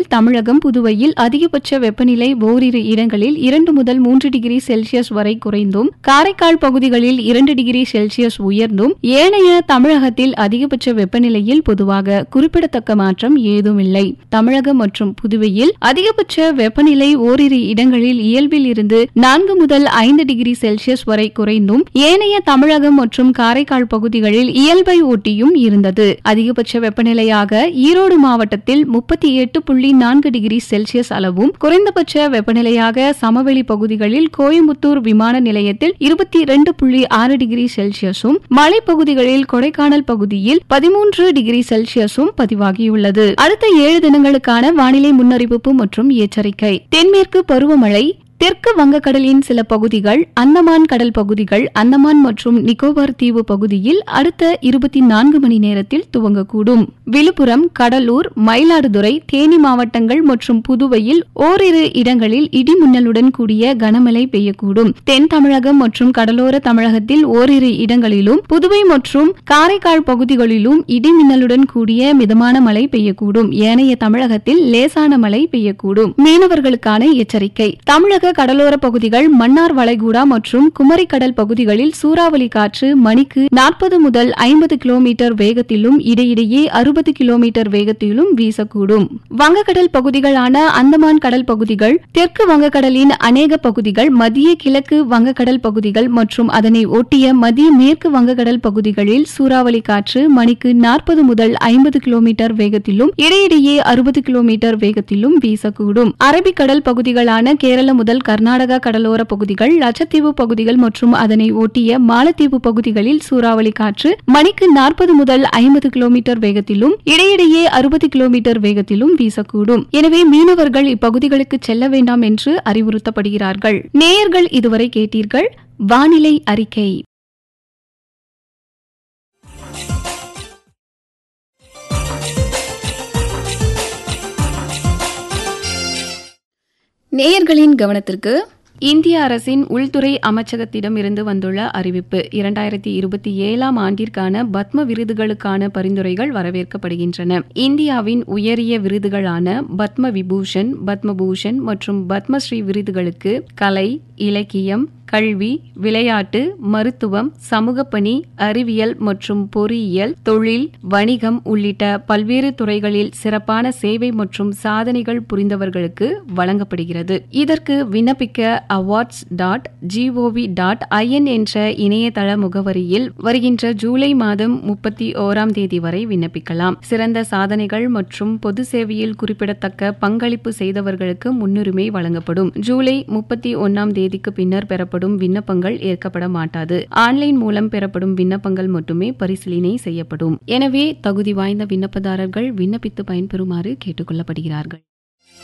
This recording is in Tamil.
தமிழகம் புதுவையில் அதிகபட்ச வெப்பநிலை ஓரிரு இடங்களில் இரண்டு முதல் மூன்று டிகிரி செல்சியஸ் வரை குறைந்தும் காரைக்கால் பகுதிகளில் இரண்டு டிகிரி செல்சியஸ் உயர்ந்தும் ஏனைய தமிழகத்தில் அதிகபட்ச வெப்பநிலையில் பொதுவாக குறிப்பிடத்தக்க மாற்றம் ஏதுமில்லை தமிழகம் மற்றும் புதுவையில் அதிகபட்ச வெப்பநிலை ஓரிரு இடங்களில் இயல்பில் இருந்து நான்கு முதல் ஐந்து டிகிரி செல்சியஸ் வரை குறைந்தும் ஏனைய தமிழகம் மற்றும் காரைக்கால் பகுதிகளில் இயல்பை ஒட்டியும் இருந்தது அதிகபட்ச வெப்பநிலையாக ஈரோடு மாவட்டத்தில் முப்பத்தி எட்டு புள்ளி நான்கு டிகிரி செல்சியஸ் அளவும் குறைந்தபட்ச வெப்பநிலையாக சமவெளி பகுதிகளில் கோயம்புத்தூர் விமான நிலையத்தில் இருபத்தி இரண்டு புள்ளி ஆறு டிகிரி செல்சியஸும் மலைப்பகுதிகளில் கொடைக்கானல் பகுதியில் பதிமூன்று டிகிரி செல்சியஸும் பதிவாகியுள்ளது அடுத்த ஏழு தினங்களுக்கான வானிலை முன்னறிவிப்பு மற்றும் எச்சரிக்கை தென்மேற்கு பருவமழை தெற்கு வங்கக்கடலின் சில பகுதிகள் அந்தமான் கடல் பகுதிகள் அந்தமான் மற்றும் நிக்கோபார் தீவு பகுதியில் அடுத்த இருபத்தி நான்கு மணி நேரத்தில் துவங்கக்கூடும் விழுப்புரம் கடலூர் மயிலாடுதுறை தேனி மாவட்டங்கள் மற்றும் புதுவையில் ஓரிரு இடங்களில் இடி மின்னலுடன் கூடிய கனமழை பெய்யக்கூடும் தென் தமிழகம் மற்றும் கடலோர தமிழகத்தில் ஓரிரு இடங்களிலும் புதுவை மற்றும் காரைக்கால் பகுதிகளிலும் இடி மின்னலுடன் கூடிய மிதமான மழை பெய்யக்கூடும் ஏனைய தமிழகத்தில் லேசான மழை பெய்யக்கூடும் மீனவர்களுக்கான எச்சரிக்கை தமிழக கடலோர பகுதிகள் மன்னார் வளைகுடா மற்றும் குமரிக்கடல் பகுதிகளில் சூறாவளி காற்று மணிக்கு நாற்பது முதல் ஐம்பது கிலோமீட்டர் வேகத்திலும் இடையிடையே அறுபது கிலோமீட்டர் வேகத்திலும் வீசக்கூடும் வங்கக்கடல் பகுதிகளான அந்தமான் கடல் பகுதிகள் தெற்கு வங்கக்கடலின் அநேக பகுதிகள் மத்திய கிழக்கு வங்கக்கடல் பகுதிகள் மற்றும் அதனை ஒட்டிய மத்திய மேற்கு வங்கக்கடல் பகுதிகளில் சூறாவளி காற்று மணிக்கு நாற்பது முதல் ஐம்பது கிலோமீட்டர் வேகத்திலும் இடையிடையே அறுபது கிலோமீட்டர் வேகத்திலும் வீசக்கூடும் அரபிக்கடல் பகுதிகளான கேரள முதல் கர்நாடகா கடலோர பகுதிகள் லட்சத்தீவு பகுதிகள் மற்றும் அதனை ஒட்டிய மாலத்தீவு பகுதிகளில் சூறாவளி காற்று மணிக்கு நாற்பது முதல் ஐம்பது கிலோமீட்டர் வேகத்திலும் இடையிடையே அறுபது கிலோமீட்டர் வேகத்திலும் வீசக்கூடும் எனவே மீனவர்கள் இப்பகுதிகளுக்கு செல்ல வேண்டாம் என்று அறிவுறுத்தப்படுகிறார்கள் நேயர்கள் இதுவரை கேட்டீர்கள் வானிலை அறிக்கை நேயர்களின் கவனத்திற்கு இந்திய அரசின் உள்துறை அமைச்சகத்திடம் இருந்து வந்துள்ள அறிவிப்பு இரண்டாயிரத்தி இருபத்தி ஏழாம் ஆண்டிற்கான பத்ம விருதுகளுக்கான பரிந்துரைகள் வரவேற்கப்படுகின்றன இந்தியாவின் உயரிய விருதுகளான பத்ம விபூஷன் பத்மபூஷன் மற்றும் பத்மஸ்ரீ விருதுகளுக்கு கலை இலக்கியம் கல்வி விளையாட்டு மருத்துவம் சமூகப்பணி அறிவியல் மற்றும் பொறியியல் தொழில் வணிகம் உள்ளிட்ட பல்வேறு துறைகளில் சிறப்பான சேவை மற்றும் சாதனைகள் புரிந்தவர்களுக்கு வழங்கப்படுகிறது இதற்கு விண்ணப்பிக்க awards dot GOV dot IN என்ற இணையதள முகவரியில் வருகின்ற ஜூலை மாதம் முப்பத்தி ஓராம் தேதி வரை விண்ணப்பிக்கலாம் சிறந்த சாதனைகள் மற்றும் பொது சேவையில் குறிப்பிடத்தக்க பங்களிப்பு செய்தவர்களுக்கு முன்னுரிமை வழங்கப்படும் ஜூலை முப்பத்தி ஒன்னாம் தேதிக்கு பின்னர் பெறப்படும் பெறப்படும் விண்ணப்பங்கள் ஏற்கப்பட மாட்டாது ஆன்லைன் மூலம் பெறப்படும் விண்ணப்பங்கள் மட்டுமே பரிசீலனை செய்யப்படும் எனவே தகுதி வாய்ந்த விண்ணப்பதாரர்கள் விண்ணப்பித்து பயன்பெறுமாறு கேட்டுக் கொள்ளப்படுகிறார்கள்